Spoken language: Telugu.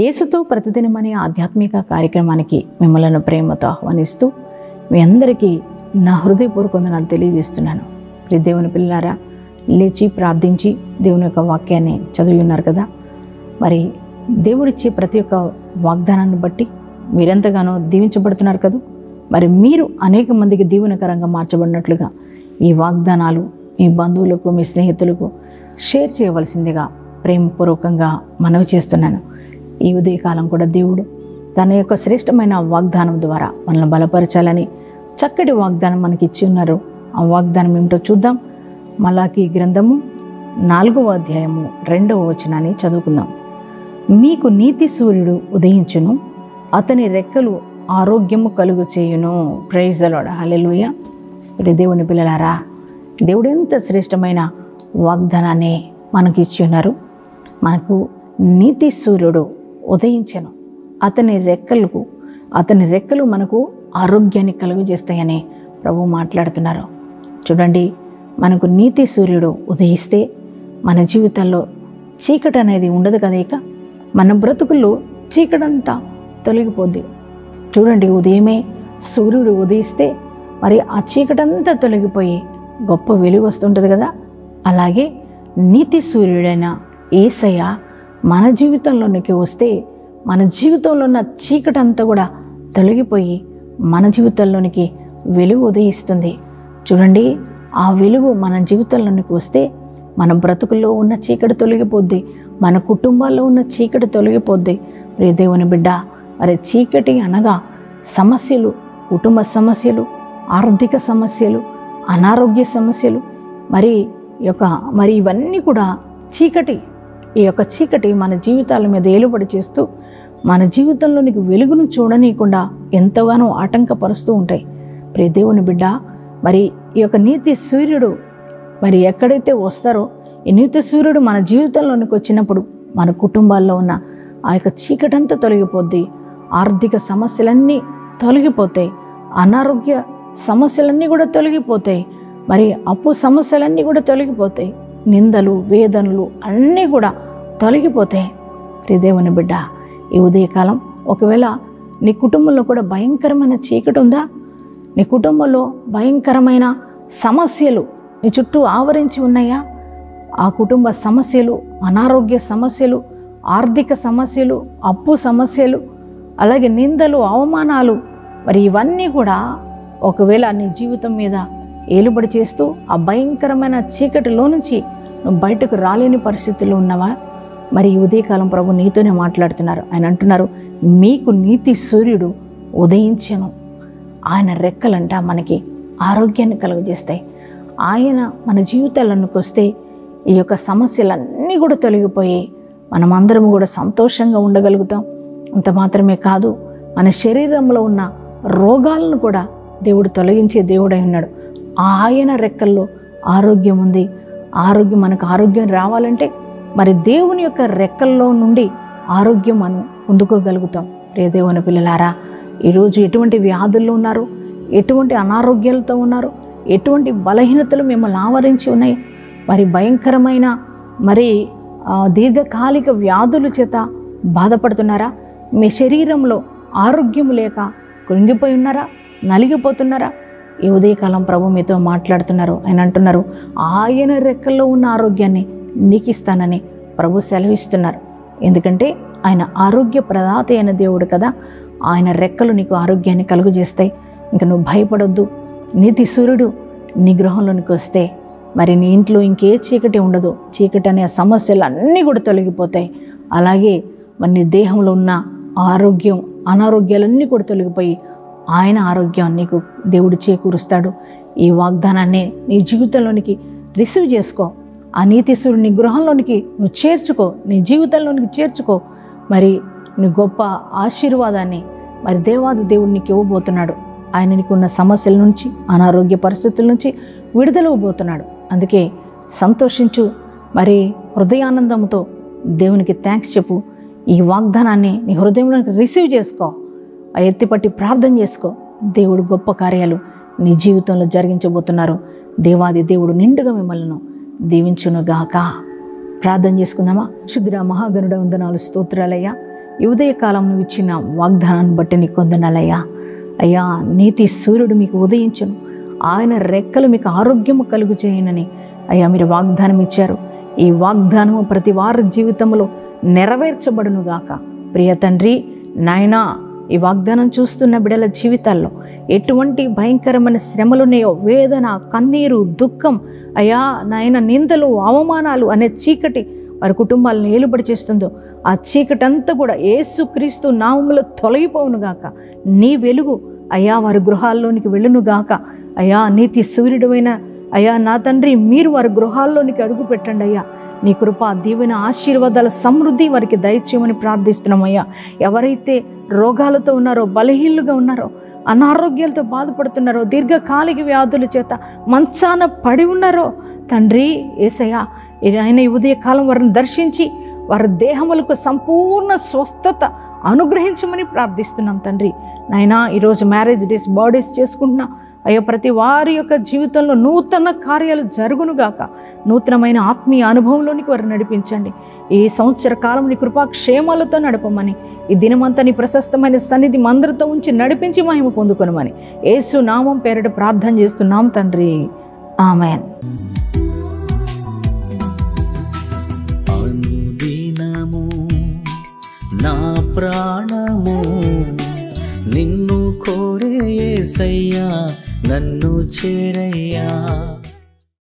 యేసుతో ప్రతిదినం అనే ఆధ్యాత్మిక కార్యక్రమానికి మిమ్మల్ని ప్రేమతో ఆహ్వానిస్తూ మీ అందరికీ నా హృదయపూర్వక వందనాలు తెలియజేస్తున్నాను ప్రియ దేవుని పిల్లారా లేచి ప్రార్థించి దేవుని యొక్క వాక్యాన్ని చదివి ఉన్నారు కదా మరి దేవుడిచ్చే ప్రతి ఒక్క వాగ్దానాన్ని బట్టి మీరెంతగానో దీవించబడుతున్నారు కదా మరి మీరు అనేక మందికి దీవెనకరంగా మార్చబడినట్లుగా ఈ వాగ్దానాలు మీ బంధువులకు మీ స్నేహితులకు షేర్ చేయవలసిందిగా ప్రేమపూర్వకంగా మనవి చేస్తున్నాను ఈ ఉదయకాలం కూడా దేవుడు తన యొక్క శ్రేష్టమైన వాగ్దానం ద్వారా మనల్ని బలపరచాలని చక్కటి వాగ్దానం మనకి ఇచ్చి ఉన్నారు ఆ వాగ్దానం ఏమిటో చూద్దాం మలాకి గ్రంథము నాలుగవ అధ్యాయము రెండవ వచనాన్ని చదువుకుందాం మీకు నీతి సూర్యుడు ఉదయించును అతని రెక్కలు ఆరోగ్యము కలుగు చేయును ప్రైజలోడ హలెలుయ మరి దేవుని పిల్లలారా దేవుడు ఎంత శ్రేష్టమైన వాగ్దానాన్ని మనకి ఇచ్చి ఉన్నారు మనకు నీతి సూర్యుడు ఉదయించను అతని రెక్కలకు అతని రెక్కలు మనకు ఆరోగ్యాన్ని కలుగజేస్తాయని ప్రభు మాట్లాడుతున్నారు చూడండి మనకు నీతి సూర్యుడు ఉదయిస్తే మన జీవితంలో చీకటి అనేది ఉండదు కదా ఇక మన బ్రతుకుల్లో చీకటంతా తొలగిపోద్ది చూడండి ఉదయమే సూర్యుడు ఉదయిస్తే మరి ఆ చీకటంతా తొలగిపోయి గొప్ప వెలుగు వస్తుంటుంది కదా అలాగే నీతి సూర్యుడైన ఏసయ్య మన జీవితంలోనికి వస్తే మన జీవితంలో ఉన్న చీకటంతా కూడా తొలగిపోయి మన జీవితంలోనికి వెలుగు ఉదయిస్తుంది చూడండి ఆ వెలుగు మన జీవితంలోనికి వస్తే మన బ్రతుకుల్లో ఉన్న చీకటి తొలగిపోద్ది మన కుటుంబాల్లో ఉన్న చీకటి తొలగిపోద్ది ప్రియ దేవుని బిడ్డ మరి చీకటి అనగా సమస్యలు కుటుంబ సమస్యలు ఆర్థిక సమస్యలు అనారోగ్య సమస్యలు మరి ఈ యొక్క మరి ఇవన్నీ కూడా చీకటి ఈ యొక్క చీకటి మన జీవితాల మీద ఏలుబడి చేస్తూ మన జీవితంలోనికి వెలుగును చూడనీయకుండా ఎంతగానో ఆటంకపరుస్తూ ఉంటాయి ప్రియ దేవుని బిడ్డ మరి ఈ యొక్క నీతి సూర్యుడు మరి ఎక్కడైతే వస్తారో ఈ నీతి సూర్యుడు మన జీవితంలోనికి వచ్చినప్పుడు మన కుటుంబాల్లో ఉన్న ఆ యొక్క చీకటంతా తొలగిపోద్ది ఆర్థిక సమస్యలన్నీ తొలగిపోతాయి అనారోగ్య సమస్యలన్నీ కూడా తొలగిపోతాయి మరి అప్పు సమస్యలన్నీ కూడా తొలగిపోతాయి నిందలు వేదనలు అన్నీ కూడా తొలగిపోతాయి ప్రియదేవుని బిడ్డ ఈ ఉదయకాలం ఒకవేళ నీ కుటుంబంలో కూడా భయంకరమైన చీకటి ఉందా నీ కుటుంబంలో భయంకరమైన సమస్యలు నీ చుట్టూ ఆవరించి ఉన్నాయా ఆ కుటుంబ సమస్యలు అనారోగ్య సమస్యలు ఆర్థిక సమస్యలు అప్పు సమస్యలు అలాగే నిందలు అవమానాలు మరి ఇవన్నీ కూడా ఒకవేళ నీ జీవితం మీద ఏలుబడి చేస్తూ ఆ భయంకరమైన చీకటిలో నుంచి నువ్వు బయటకు రాలేని పరిస్థితుల్లో ఉన్నావా మరి ఈ ఉదయకాలం ప్రభు నీతోనే మాట్లాడుతున్నారు ఆయన అంటున్నారు మీకు నీతి సూర్యుడు ఉదయించను ఆయన రెక్కలంట మనకి ఆరోగ్యాన్ని కలుగజేస్తాయి ఆయన మన జీవితాలకు వస్తే ఈ యొక్క సమస్యలన్నీ కూడా తొలగిపోయి మనమందరం కూడా సంతోషంగా ఉండగలుగుతాం అంత మాత్రమే కాదు మన శరీరంలో ఉన్న రోగాలను కూడా దేవుడు తొలగించే దేవుడై ఉన్నాడు ఆయన రెక్కల్లో ఆరోగ్యం ఉంది ఆరోగ్యం మనకు ఆరోగ్యం రావాలంటే మరి దేవుని యొక్క రెక్కల్లో నుండి ఆరోగ్యం మనం పొందుకోగలుగుతాం రే దేవుని పిల్లలారా ఈరోజు ఎటువంటి వ్యాధుల్లో ఉన్నారు ఎటువంటి అనారోగ్యాలతో ఉన్నారు ఎటువంటి బలహీనతలు మిమ్మల్ని ఆవరించి ఉన్నాయి మరి భయంకరమైన మరి ఆ, దీర్ఘకాలిక వ్యాధుల చేత బాధపడుతున్నారా మీ శరీరంలో ఆరోగ్యం లేక కృంగిపోయి ఉన్నారా నలిగిపోతున్నారా ఈ ఉదయకాలం ప్రభు మీతో మాట్లాడుతున్నారు ఆయన అంటున్నారు ఆయన రెక్కల్లో ఉన్న ఆరోగ్యాన్ని నీకు ఇస్తానని ప్రభు సెలవిస్తున్నారు ఎందుకంటే ఆయన ఆరోగ్య ప్రదాత అయిన దేవుడు కదా ఆయన రెక్కలు నీకు ఆరోగ్యాన్ని కలుగజేస్తాయి ఇంకా నువ్వు భయపడొద్దు నీతి సూర్యుడు నీ గృహంలోనికి వస్తే మరి నీ ఇంట్లో ఇంకే చీకటి ఉండదు చీకటి అనే సమస్యలు అన్నీ కూడా తొలగిపోతాయి అలాగే మరి నీ దేహంలో ఉన్న ఆరోగ్యం అనారోగ్యాలన్నీ కూడా తొలగిపోయి ఆయన ఆరోగ్యం నీకు దేవుడు చేకూరుస్తాడు ఈ వాగ్దానాన్ని నీ జీవితంలోనికి రిసీవ్ చేసుకో ఆ నీతిశుడు నీ గృహంలోనికి నువ్వు చేర్చుకో నీ జీవితంలోనికి చేర్చుకో మరి నీ గొప్ప ఆశీర్వాదాన్ని మరి దేవాది దేవుడు నీకు ఇవ్వబోతున్నాడు ఆయన నీకున్న సమస్యల నుంచి అనారోగ్య పరిస్థితుల నుంచి విడుదల ఇవ్వబోతున్నాడు అందుకే సంతోషించు మరి హృదయానందంతో దేవునికి థ్యాంక్స్ చెప్పు ఈ వాగ్దానాన్ని నీ హృదయంలోకి రిసీవ్ చేసుకో ఆ ఎత్తిపట్టి ప్రార్థన చేసుకో దేవుడు గొప్ప కార్యాలు నీ జీవితంలో జరిగించబోతున్నారు దేవాది దేవుడు నిండుగా మిమ్మల్ని దీవించునుగాక ప్రార్థన చేసుకుందామా శుద్ధుడ మహాగణుడ వందనాలు స్తోత్రాలయ్యా ఈ ఉదయకాలం నువ్వు ఇచ్చిన వాగ్దానాన్ని బట్టి నీకు కొందనాలయ్యా అయ్యా నీతి సూర్యుడు మీకు ఉదయించును ఆయన రెక్కలు మీకు ఆరోగ్యము కలుగు చేయనని అయ్యా మీరు వాగ్దానం ఇచ్చారు ఈ వాగ్దానము ప్రతి వారి జీవితంలో నెరవేర్చబడునుగాక ప్రియ తండ్రి నాయనా ఈ వాగ్దానం చూస్తున్న బిడల జీవితాల్లో ఎటువంటి భయంకరమైన శ్రమలున్నాయో వేదన కన్నీరు దుఃఖం అయ్యా నాయన నిందలు అవమానాలు అనే చీకటి వారి కుటుంబాలను ఏలుబడి చేస్తుందో ఆ చీకటి అంతా కూడా ఏసుక్రీస్తు నామములో తొలగిపోవునుగాక నీ వెలుగు అయ్యా వారి గృహాల్లోనికి వెళ్ళునుగాక అయ్యా నీతి సూర్యుడమైన అయ్యా నా తండ్రి మీరు వారి గృహాల్లోనికి అడుగు పెట్టండి అయ్యా నీ కృప దీవెన ఆశీర్వాదాల సమృద్ధి వారికి దయచేయమని ప్రార్థిస్తున్నామయ్యా ఎవరైతే రోగాలతో ఉన్నారో బలహీనులుగా ఉన్నారో అనారోగ్యాలతో బాధపడుతున్నారో దీర్ఘకాలిక వ్యాధుల చేత మంచాన పడి ఉన్నారో తండ్రి ఏసయ్యా ఆయన ఈ ఉదయకాలం వారిని దర్శించి వారి దేహములకు సంపూర్ణ స్వస్థత అనుగ్రహించమని ప్రార్థిస్తున్నాం తండ్రి నాయనా ఈరోజు మ్యారేజ్ డేస్ బర్త్డేస్ చేసుకుంటున్నా అయ్యో ప్రతి వారి యొక్క జీవితంలో నూతన కార్యాలు జరుగునుగాక నూతనమైన ఆత్మీయ అనుభవంలోనికి వారిని నడిపించండి ఈ సంవత్సర కాలం నీ కృపా క్షేమాలతో నడపమని ఈ దినమంతా నీ ప్రశస్తమైన సన్నిధి మందరితో ఉంచి నడిపించి మహిమ పొందుకొనమని యేసు నామం పేరిట ప్రార్థన చేస్తున్నాం తండ్రి ఆమెన్ అనుదినము నా ప్రాణము నిన్ను కోరే యేసయ్యా నన్ను చేరయ్యా